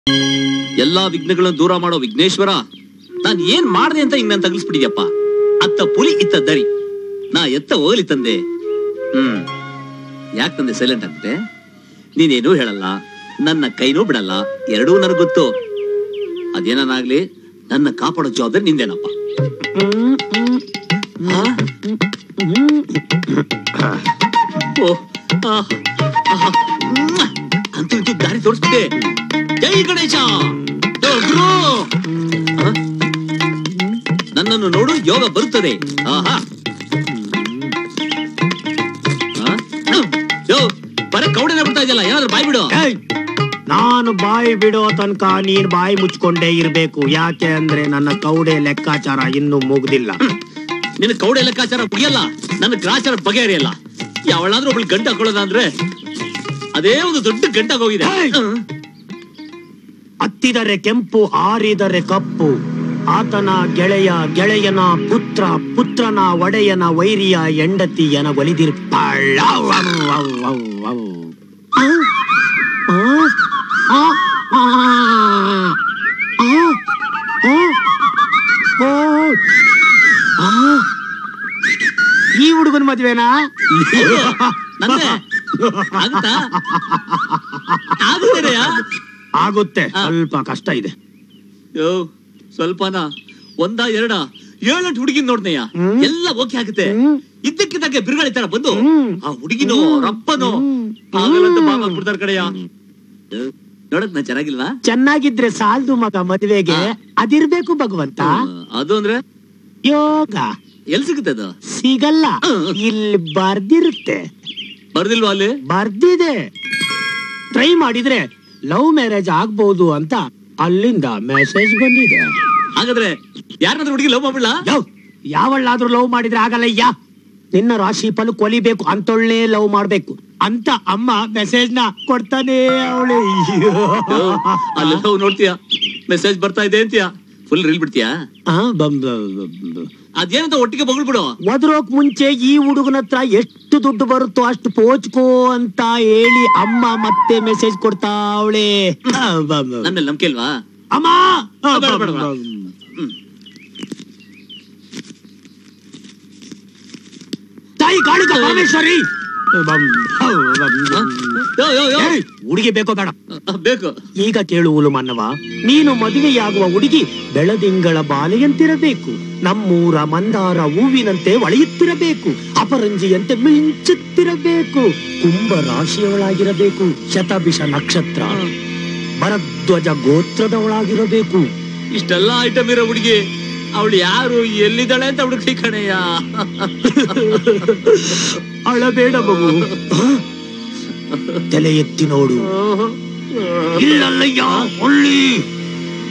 ಎಲ್ಲಾ ವಿಘ್ನಗಳನ್ನು ದೂರ ಮಾಡೋ ವಿಘ್ನೇಶ್ವರ ನಾನ್ ಏನ್ ಮಾಡ್ದೆ ಅಂತ ಹಿಂಗ್ ನನ್ ತಗಲ್ಸ್ಬಿಟ್ಟಿದ್ಯಪ್ಪ ಅತ್ತ ಪುಲಿ ಇತ್ತ ದರಿ ನಾ ಎತ್ತ ಹೋಗ್ಲಿ ತಂದೆ ಹ್ಮ್ ಯಾಕೆ ತಂದೆ ಸೈಲೆಂಟ್ ಆಗ್ತೆ ನೀನೇನೂ ಹೇಳಲ್ಲ ನನ್ನ ಕೈನೂ ಬಿಡಲ್ಲ ಎರಡೂ ನನಗ್ ಗೊತ್ತು ಅದೇನಾಗ್ಲಿ ನನ್ನ ಕಾಪಾಡೋ ಜವಾಬ್ದಾರಿ ನಿಂದೇನಪ್ಪ ಆ? ಓ, ಆ, ಆ, ಮ್ವಾ! ಅಂತೂ ಇಂತೂ ದಾರಿ ತೋರಿಸ್ಬಿಟ್ಟೆ ಜೈ ಗಣೇಶ ಓ, ಗುರು! ಆ? ನನ್ನನ್ನು ನೋಡು ಯೋಗ ಬರುತ್ತದೆ ಆಹಾ ಆ? ಯೋ ಬರ ಕೌಡನೆ ಬಿಡ್ತಾ ಇದೆಯಲ್ಲ ಏನಾದ್ರು ಬಾಯ್ ಬಿಡು ಏಯ್! ನಾನು ಬಾಯಿ ಬಿಡೋ ತನಕ ನೀನ್ ಬಾಯಿ ಮುಚ್ಕೊಂಡೇ ಇರ್ಬೇಕು ಯಾಕೆ ಅಂದ್ರೆ ನನ್ನ ಕೌಡೆ ಲೆಕ್ಕಾಚಾರ ಇನ್ನೂ ಮುಗ್ದಿಲ್ಲ ನಿನ್ನ ಕೌಡೆ ಲೆಕ್ಕಾಚಾರ ಮುಗಿಯಲ್ಲ ನನ್ನ ಗ್ರಾಚಾರ ಬಗೆಹರಿಯಲ್ಲ ಯಾವಳಾದ್ರೂ ಒಬ್ಳು ಗಂಟು ಹಾಕೊಳ್ಳೋದ ಅಂದ್ರೆ ಅದೇ ಒಂದು ದೊಡ್ಡ ಗಂಟಾಗ ಹೋಗಿದೆ ಏಯ್! ಹತ್ತಿದರೆ ಕೆಂಪು ಆರಿದರೆ ಕಪ್ಪು ಆತನ ಗೆಳೆಯ ಗೆಳೆಯನ ಪುತ್ರ ಪುತ್ರನ ಒಡೆಯನ ವೈರಿಯ ಹೆಂಡತಿಯನ ಒಲಿದಿರ್ಪಾಳ ಈ ಹುಡುಗನ ಮದ್ವೆನಾ ಹೌದು, ನಂದೇ ಆಗುತ್ತಾ ಆಗುತ್ತೇನೆಯಾ ಆಗುತ್ತೆ ಸ್ವಲ್ಪ ಕಷ್ಟ ಇದೆ ಯೋ ಸ್ವಲ್ಪನ ಒಂದ ಎರಡ ಏಳೆಂಟು ಹುಡುಗಿನ ನೋಡ್ನೆಯ ಹ್ಮ್. ಎಲ್ಲ ಓಕೆ ಆಗುತ್ತೆ ಹ್ಮ್. ಇದ್ದಕ್ಕಿದ್ದಂಗೆ ಬಿರುಗಾಳಿ ತರ ಬಂದು ಹ್ಮ್. ಆ ಹುಡುಗಿನೋ ಹ್ಮ್. ರಪ್ಪನೋ ಹ್ಮ್. ಆಗಲ್ಲಂತ ಹ್ಮ್. ಬಾಬಾ ಬಿಡ್ತಾರ ಕಡೆಯ ನೋಡಕ್ ನಾ ಚೆನ್ನಾಗಿಲ್ವಾ ಚೆನ್ನಾಗಿದ್ರೆ ಸಾಲ್ದು ಮಗ ಮದುವೆಗೆ ಹಾ. ಅದಿರ್ಬೇಕು ಭಗವಂತ ಹ್ಮ್, ಅದು ಅಂದ್ರೆ ಯೋಗ ಎಲ್ ಸಿಗುತ್ತೆ ಅದು ಸಿಗಲ್ಲ ಹ್ಮ್. ಇಲ್ಲಿ ಬರ್ದಿರುತ್ತೆ ಬರ್ದಿಲ್ವಾ ಅಲ್ಲಿ ಬರ್ದಿದೆ ಟ್ರೈ ಮಾಡಿದ್ರೆ ಲವ್ ಮ್ಯಾರೇಜ್ ಆಗ್ಬಹುದು ಅಂತ ಅಲ್ಲಿಂದ ಮೆಸೇಜ್ ಬಂದಿದೆ ಹಾಗಾದ್ರೆ ಯಾರನ್ನಾದ್ರೂ ಹುಡುಗಿ ಲವ್ ಮಾಡ್ಬಿಡ್ಲಾ ಲವ್ ಯಾವಳ್ಳಾದ್ರೂ ಲವ್ ಮಾಡಿದ್ರೆ ಆಗಲ್ಲ ಯಾ ನಿನ್ನ ರಾಶಿ ಫಲ ಕೊಲಿಬೇಕು ಅಂತೊಳ್ಳೆ ಲವ್ ಮಾಡ್ಬೇಕು ಅಂತ ಅಮ್ಮ ಮೆಸೇಜ್ ನ ಕೊಡ್ತಾನೆ ಅವಳೆ ಯೋ, ಅಲ್ಲಿ ಲವ್ ನೋಡ್ತೀಯಾ ಮೆಸೇಜ್ ಬರ್ತಾ ಇದೆ ಅಂತೀಯ ಫುಲ್ ರೀಲ್ ಬಿಡ್ತೀಯಾ ಅದೇನಂತ ಒಟ್ಟಿಗೆ ಬಗಳ್ಬಿಡು ಒದ್ರೋಕ್ ಮುಂಚೆ ಈ ಹುಡುಗನ ಹತ್ರ ಎಷ್ಟು ದುಡ್ಡು ಬರುತ್ತೋ ಅಷ್ಟು ಪೋಚ್ಕೋ ಅಂತ ಹೇಳಿ ಅಮ್ಮ ಮತ್ತೆ ಮೆಸೇಜ್ ಕೊಡ್ತಾವಳೆ ನನ್ನ ಮೇಲೆ ನಂಬಿಕೆ ಇಲ್ವಾ ಅಮ್ಮ ಬೇಡ, ಬೇಡ, ಬೇಡ. ಹ್ಮ್. ತಾಯಿ ಕಾಳಿಕ ಪರಮೇಶ್ವರಿ ಹ? ಯೋ, ಯೋ, ಯೋ. ಏಯ್, ಹುಡುಗಿ ಬೇಕೋ ಬೇಡ ಅಹ್, ಬೇಕು ಈಗ ಕೇಳುವಲು ಮನ್ನವ ನೀನು ಮದುವೆಯಾಗುವ ಹುಡುಗಿ ಬೆಳದಿಂಗಳ ಬಾಲೆಯಂತಿರಬೇಕು ನಮ್ಮೂರ ಮಂದಾರ ಹೂವಿನಂತೆ ಒಳೆಯುತ್ತಿರಬೇಕು ಅಪರಂಜಿಯಂತೆ ಮಿಂಚುತ್ತಿರಬೇಕು ಕುಂಭ ರಾಶಿಯವಳಾಗಿರಬೇಕು ಶತಭಿಷ ನಕ್ಷತ್ರ ಭರದ್ವಜ ಗೋತ್ರದವಳಾಗಿರಬೇಕು ಇಷ್ಟೆಲ್ಲ ಐಟಮ್ ಇರೋ ಹುಡುಗಿ ಅವಳು ಯಾರು ಎಲ್ಲಿದ್ದಾಳೆ ಅಂತ ಹುಡುಗಿ ಕಣಯ್ಯ ಅಳಬೇಡ ಮಗು ತಲೆ ಎತ್ತಿ ನೋಡು ಇಲ್ಲಲ್ಲಯ್ಯ ಒಳ್ಳಿ